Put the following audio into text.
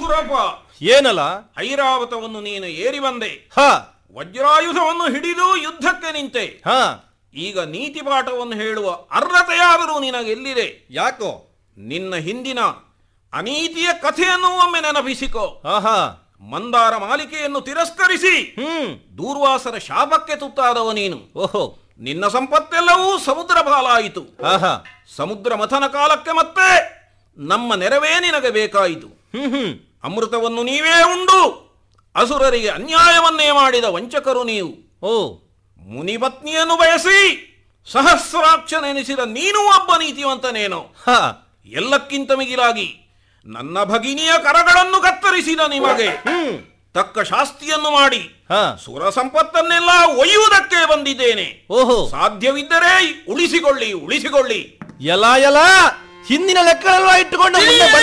ಅಸುರಪ ಏನಲ್ಲ ಐರಾವತವನ್ನು ನೀನು ಏರಿ ಬಂದೆ ಹ ವಜ್ರಾಯುಧವನ್ನು ಹಿಡಿದು ಯುದ್ಧಕ್ಕೆ ನಿಂತೆ ಹ ಈಗ ನೀತಿ ಪಾಠವನ್ನು ಹೇಳುವ ಅರ್ಹತೆಯಾದರೂ ನಿನಗೆಲ್ಲಿದೆ ಯಾಕೋ ನಿನ್ನ ಹಿಂದಿನ ಅನೀತಿಯ ಕಥೆಯನ್ನು ಒಮ್ಮೆ ನೆನಪಿಸಿಕೋ ಆಹಾ ಮಂದಾರ ಮಾಲಿಕೆಯನ್ನು ತಿರಸ್ಕರಿಸಿ ಹ್ಮ್ ದೂರ್ವಾಸರ ಶಾಪಕ್ಕೆ ತುತ್ತಾದವ ನೀನು ಓಹೋ ನಿನ್ನ ಸಂಪತ್ತೆಲ್ಲವೂ ಸಮುದ್ರ ಪಾಲಾಯಿತು ಆಹಾ ಸಮುದ್ರ ಮಥನ ಕಾಲಕ್ಕೆ ಮತ್ತೆ ನಮ್ಮ ನೆರವೇ ನಿನಗೆ ಬೇಕಾಯಿತು ಹ್ಮ್ ಹ್ಮ್ ಅಮೃತವನ್ನು ನೀವೇ ಉಂಡು ಅಸುರರಿಗೆ ಅನ್ಯಾಯವನ್ನೇ ಮಾಡಿದ ವಂಚಕರು ನೀವು ಓ ಮುನಿಪತ್ನಿಯನ್ನು ಬಯಸಿ ಸಹಸ್ರಾಕ್ಷನೆನಿಸಿದ ನೀನು ಒಬ್ಬ ನೀತಿವಂತನೇನೋ ಹ ಎಲ್ಲಕ್ಕಿಂತ ಮಿಗಿಲಾಗಿ ನನ್ನ ಭಗಿನಿಯ ಕರಗಳನ್ನು ಕತ್ತರಿಸಿದ ನಿಮಗೆ ಹ್ಮ್ ತಕ್ಕ ಶಾಸ್ತಿಯನ್ನು ಮಾಡಿ ಹ ಸುರ ಸಂಪತ್ತನ್ನೆಲ್ಲ ಒಯ್ಯುವುದಕ್ಕೆ ಬಂದಿದ್ದೇನೆ ಓಹೋ ಸಾಧ್ಯವಿದ್ದರೆ ಉಳಿಸಿಕೊಳ್ಳಿ ಉಳಿಸಿಕೊಳ್ಳಿ ಎಲ ಎಲ ಹಿಂದಿನ ಲೆಕ್ಕಗಳಲ್ವಾ ಇಟ್ಟುಕೊಂಡು ಮುಂದೆ